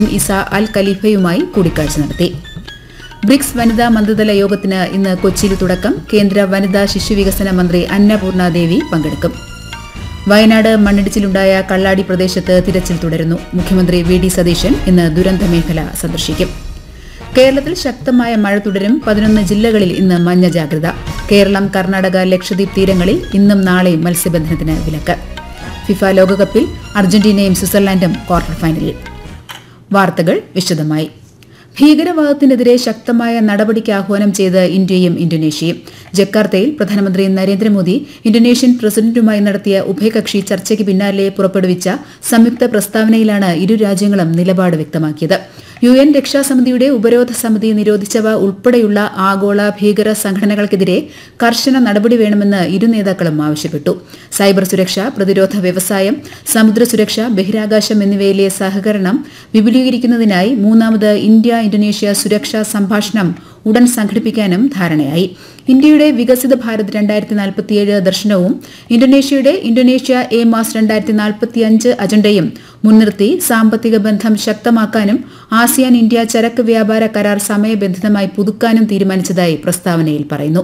ഇസ അൽ ഖലീഫയുമായി കൂടിക്കാഴ്ച നടത്തി ബ്രിക്സ് വനിതാ മന്ത്രിതല യോഗത്തിന് ഇന്ന് കൊച്ചിയിൽ തുടക്കം കേന്ദ്ര വനിതാ ശിശുവികസന മന്ത്രി അന്നപൂർണ ദേവി പങ്കെടുക്കും വയനാട് മണ്ണിടിച്ചിലുണ്ടായ കള്ളാടി പ്രദേശത്ത് തിരച്ചിൽ തുടരുന്നു മുഖ്യമന്ത്രി വി ഡി സതീശൻ ഇന്ന് ദുരന്ത മേഖല സന്ദർശിക്കും കേരളത്തിൽ ശക്തമായ മഴ തുടരും പതിനൊന്ന് ജില്ലകളിൽ ഇന്ന് മഞ്ഞ ജാഗ്രത കേരളം കർണാടക ലക്ഷദ്വീപ് തീരങ്ങളിൽ ഇന്നും നാളെയും മത്സ്യബന്ധനത്തിന് വിലക്ക് ഫിഫ ലോകകപ്പിൽ അർജന്റീനയും സ്വിറ്റ്സർലാൻഡും ക്വാർട്ടർ ഫൈനലിൽ വാർത്തകൾ വിശദമായി ഭീകരവാദത്തിനെതിരെ ശക്തമായ നടപടിക്ക് ആഹ്വാനം ചെയ്ത് ഇന്ത്യയും ഇന്തോനേഷ്യയും ജക്കാർത്തയിൽ പ്രധാനമന്ത്രി നരേന്ദ്രമോദി ഇന്തോനേഷ്യൻ പ്രസിഡന്റുമായി നടത്തിയ ഉഭയകക്ഷി ചർച്ചയ്ക്ക് പിന്നാലെ പുറപ്പെടുവിച്ച സംയുക്ത പ്രസ്താവനയിലാണ് ഇരു രാജ്യങ്ങളും നിലപാട് വ്യക്തമാക്കിയത് യു എൻ രക്ഷാസമിതിയുടെ ഉപരോധ സമിതി നിരോധിച്ചവ ഉൾപ്പെടെയുള്ള ആഗോള ഭീകര സംഘടനകൾക്കെതിരെ കർശന നടപടി വേണമെന്ന് ഇരു നേതാക്കളും ആവശ്യപ്പെട്ടു സൈബർ സുരക്ഷ പ്രതിരോധ വ്യവസായം സമുദ്ര സുരക്ഷ ബഹിരാകാശം എന്നിവയിലെ സഹകരണം വിപുലീകരിക്കുന്നതിനായി മൂന്നാമത് ഇന്ത്യ ഇന്തോനേഷ്യ സുരക്ഷാ സംഭാഷണം ഉടൻ സംഘടിപ്പിക്കാനും ധാരണയായി ഇന്ത്യയുടെ വികസിത ഭാരത് രണ്ടായിരത്തി നാൽപ്പത്തിയേഴ് ദർശനവും ഇന്തോനേഷ്യയുടെ ഇന്തോനേഷ്യ എ മാസ് രണ്ടായിരത്തി നാൽപ്പത്തിയഞ്ച് അജണ്ടയും മുൻനിർത്തി സാമ്പത്തിക ബന്ധം ശക്തമാക്കാനും ആസിയാൻ ഇന്ത്യ ചരക്ക് വ്യാപാര കരാർ സമയബന്ധിതമായി പുതുക്കാനും തീരുമാനിച്ചതായി പ്രസ്താവനയിൽ പറയുന്നു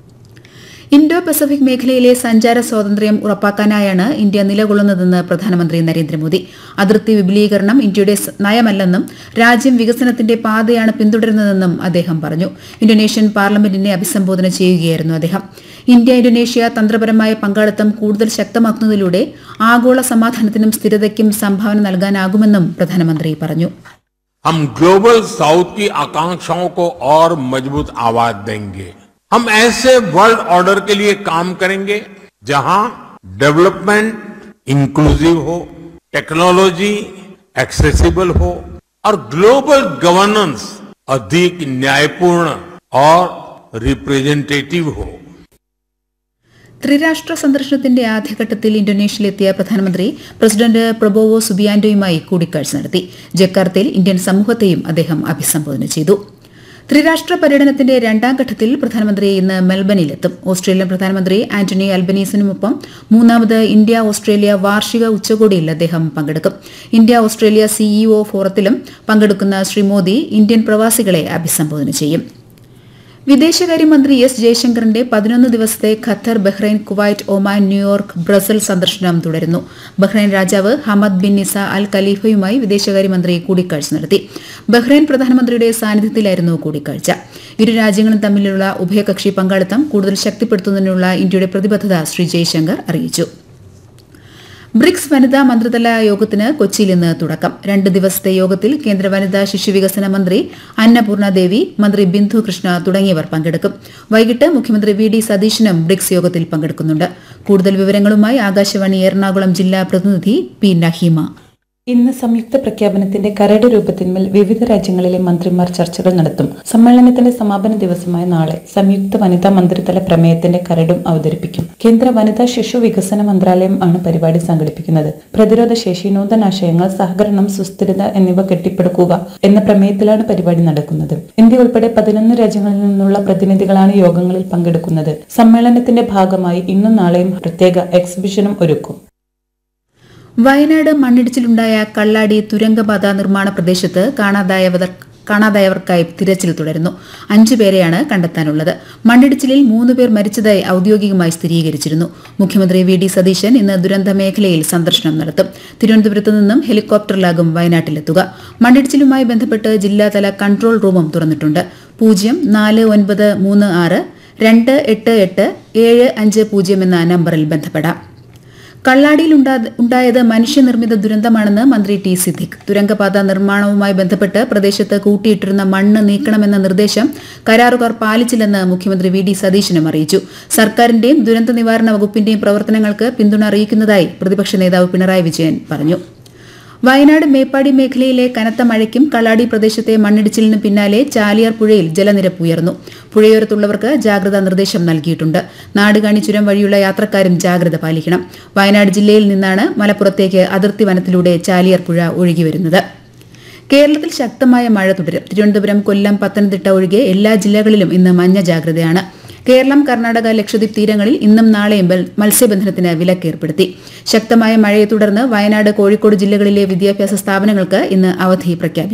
ഇൻഡോ പസഫിക് മേഖലയിലെ സഞ്ചാര സ്വാതന്ത്ര്യം ഉറപ്പാക്കാനായാണ് ഇന്ത്യ നിലകൊള്ളുന്നതെന്ന് പ്രധാനമന്ത്രി നരേന്ദ്രമോദി അതിർത്തി വിപുലീകരണം ഇന്ത്യയുടെ സ് നയമല്ലെന്നും രാജ്യം വികസനത്തിന്റെ പാതയാണ് പിന്തുടരുന്നതെന്നും അദ്ദേഹം പറഞ്ഞു ഇന്തോനേഷ്യൻ പാർലമെന്റിനെ അഭിസംബോധന ചെയ്യുകയായിരുന്നു അദ്ദേഹം ഇന്ത്യ ഇന്തോനേഷ്യ തന്ത്രപരമായ പങ്കാളിത്തം കൂടുതൽ ശക്തമാക്കുന്നതിലൂടെ ആഗോള സമാധാനത്തിനും സ്ഥിരതയ്ക്കും സംഭാവന നൽകാനാകുമെന്നും പ്രധാനമന്ത്രി പറഞ്ഞു हम ग्लोबल साउथ की आकांक्षाओं को और मजबूत आवाज देंगे हम ऐसे वर्ल्ड ऑर्डर के लिए काम करेंगे जहां डेवलपमेंट इंक्लूसिव हो टेक्नोलॉजी एक्सेसिबल हो और ग्लोबल गवर्नेंस अधिक न्यायपूर्ण और रिप्रेजेंटेटिव हो ത്രിരാഷ്ട്ര സന്ദർശനത്തിന്റെ ആദ്യഘട്ടത്തിൽ ഇന്തോനേഷ്യയിലെത്തിയ പ്രധാനമന്ത്രി പ്രസിഡന്റ് പ്രൊബോവോ സുബിയാന്റോയുമായി കൂടിക്കാഴ്ച നടത്തി ജക്കാർത്തയിൽ ഇന്ത്യൻ സമൂഹത്തെയും അദ്ദേഹം അഭിസംബോധന ചെയ്തു ത്രിരാഷ്ട്ര പര്യടനത്തിന്റെ രണ്ടാം ഘട്ടത്തിൽ പ്രധാനമന്ത്രി ഇന്ന് മെൽബണിലെത്തും ഓസ്ട്രേലിയൻ പ്രധാനമന്ത്രി ആന്റണി അൽബനീസിനുമൊപ്പം മൂന്നാമത് ഇന്ത്യ ഓസ്ട്രേലിയ വാർഷിക ഉച്ചകോടിയിൽ അദ്ദേഹം പങ്കെടുക്കും ഇന്ത്യ ഓസ്ട്രേലിയ സിഇഒ ഫോറത്തിലും പങ്കെടുക്കുന്ന ശ്രീ മോദി ഇന്ത്യൻ പ്രവാസികളെ അഭിസംബോധന ചെയ്യും വിദേശകാര്യമന്ത്രി എസ് ജയശങ്കറിന്റെ പതിനൊന്ന് ദിവസത്തെ Qatar Bahrain Kuwait Oman New York Brussels സന്ദർശനം തുടരുന്നു ബഹ്റൈൻ രാജാവ് ഹമദ് ബിൻ നിസ അൽ ഖലീഫയുമായി വിദേശകാര്യമന്ത്രി കൂടിക്കാഴ്ച നടത്തി ബഹ്റൈൻ പ്രധാനമന്ത്രിയുടെ സാന്നിധ്യത്തിലായിരുന്നു കൂടിക്കാഴ്ച ഇരു രാജ്യങ്ങളും തമ്മിലുള്ള ഉഭയകക്ഷി പങ്കാളിത്തം കൂടുതൽ ശക്തിപ്പെടുത്തുന്നതിനുള്ള ഇന്ത്യയുടെ പ്രതിബദ്ധത ശ്രീ ജയശങ്കർ അറിയിച്ചു ബ്രിക്സ് വനിതാ മന്ത്രിതല യോഗത്തിന് കൊച്ചിയിൽ ഇന്ന് തുടക്കം രണ്ട് ദിവസത്തെ യോഗത്തിൽ കേന്ദ്ര വനിതാ ശിശുവികസന മന്ത്രി അന്നപൂർണ ദേവി മന്ത്രി ബിന്ദു കൃഷ്ണ തുടങ്ങിയവർ പങ്കെടുക്കും വൈകിട്ട് മുഖ്യമന്ത്രി വി ഡി സതീശനും ബ്രിക്സ് യോഗത്തിൽ പങ്കെടുക്കുന്നുണ്ട് കൂടുതൽ വിവരങ്ങളുമായി ആകാശവാണി എറണാകുളം ജില്ലാ പ്രതിനിധി പി നഹീമ ഇന്ന് സംയുക്ത പ്രഖ്യാപനത്തിന്റെ കരട് രൂപത്തിന്മേൽ വിവിധ രാജ്യങ്ങളിലെ മന്ത്രിമാർ ചർച്ചകൾ നടത്തും സമ്മേളനത്തിന്റെ സമാപന ദിവസമായ നാളെ സംയുക്ത വനിതാ മന്ത്രിതല പ്രമേയത്തിന്റെ കരടും അവതരിപ്പിക്കും കേന്ദ്ര വനിതാ ശിശു വികസന മന്ത്രാലയം ആണ് പരിപാടി സംഘടിപ്പിക്കുന്നത് പ്രതിരോധ ശേഷി നൂതനാശയങ്ങൾ സഹകരണം സുസ്ഥിരത എന്നിവ കെട്ടിപ്പടുക്കുക എന്ന പ്രമേയത്തിലാണ് പരിപാടി നടക്കുന്നത് ഇന്ത്യ ഉൾപ്പെടെ പതിനൊന്ന് രാജ്യങ്ങളിൽ നിന്നുള്ള പ്രതിനിധികളാണ് യോഗങ്ങളിൽ പങ്കെടുക്കുന്നത് സമ്മേളനത്തിന്റെ ഭാഗമായി ഇന്നും നാളെയും പ്രത്യേക എക്സിബിഷനും ഒരുക്കും വയനാട് മണ്ണിടിച്ചിലുണ്ടായ കള്ളാടി തുരങ്കപാത നിർമ്മാണ പ്രദേശത്ത് കാണാതായവർ കാണാതായവർക്കായി തിരച്ചിൽ തുടരുന്നു അഞ്ചുപേരെയാണ് കണ്ടെത്താനുള്ളത് മണ്ണിടിച്ചിലിൽ മൂന്ന് പേർ മരിച്ചതായി ഔദ്യോഗികമായി സ്ഥിരീകരിച്ചിരുന്നു മുഖ്യമന്ത്രി വി ഡി സതീശൻ ഇന്ന് ദുരന്ത മേഖലയിൽ സന്ദർശനം നടത്തും തിരുവനന്തപുരത്ത് നിന്നും ഹെലികോപ്റ്ററിലാകും വയനാട്ടിലെത്തുക മണ്ണിടിച്ചിലുമായി ബന്ധപ്പെട്ട് ജില്ലാതല കൺട്രോൾ റൂമും തുറന്നിട്ടുണ്ട് പൂജ്യം നാല് ഒൻപത് മൂന്ന് ആറ് രണ്ട് എട്ട് എട്ട് ഏഴ് അഞ്ച് പൂജ്യം എന്ന നമ്പറിൽ ബന്ധപ്പെടാം കള്ളാടിയിൽ ഉണ്ടാ- ഉണ്ടായത് മനുഷ്യനിർമ്മിത ദുരന്തമാണെന്ന് മന്ത്രി ടി സിദ്ദിഖ് തുരങ്കപാത നിർമ്മാണവുമായി ബന്ധപ്പെട്ട് പ്രദേശത്ത് കൂട്ടിയിട്ടിരുന്ന മണ്ണ് നീക്കണമെന്ന നിർദ്ദേശം കരാറുകാർ പാലിച്ചില്ലെന്ന് മുഖ്യമന്ത്രി വി ഡി സതീശനും അറിയിച്ചു സർക്കാരിന്റെയും ദുരന്ത നിവാരണ വകുപ്പിന്റെയും പ്രവർത്തനങ്ങൾക്ക് പിന്തുണ അറിയിക്കുന്നതായി പ്രതിപക്ഷ നേതാവ് പിണറായി വിജയൻ പറഞ്ഞു വയനാട് മേപ്പാടി മേഖലയിലെ കനത്ത മഴയ്ക്കും കള്ളാടി പ്രദേശത്തെ മണ്ണിടിച്ചിലിനും പിന്നാലെ ചാലിയാർ പുഴയിൽ ജലനിരപ്പ് ഉയർന്നു പുഴയോരത്തുള്ളവർക്ക് ജാഗ്രതാ നിർദ്ദേശം നൽകിയിട്ടുണ്ട് നാടുകാണി ചുരം വഴിയുള്ള യാത്രക്കാരും ജാഗ്രത പാലിക്കണം വയനാട് ജില്ലയിൽ നിന്നാണ് മലപ്പുറത്തേക്ക് അതിർത്തി വനത്തിലൂടെ ചാലിയാർ പുഴ ഒഴുകിവരുന്നത് കേരളത്തിൽ ശക്തമായ മഴ തുടരും തിരുവനന്തപുരം കൊല്ലം പത്തനംതിട്ട ഒഴികെ എല്ലാ ജില്ലകളിലും ഇന്ന് മഞ്ഞ ജാഗ്രതയാണ് കേരളം കർണാടക ലക്ഷദ്വീപ് തീരങ്ങളിൽ ഇന്നും നാളെയും ബൽ- മത്സ്യബന്ധനത്തിന് വിലക്കേർപ്പെടുത്തി ശക്തമായ മഴയെ തുടർന്ന് വയനാട് കോഴിക്കോട് ജില്ലകളിലെ വിദ്യാഭ്യാസ സ്ഥാപനങ്ങൾക്ക് ഇന്ന് അവധി പ്രഖ്യാപിച്ചു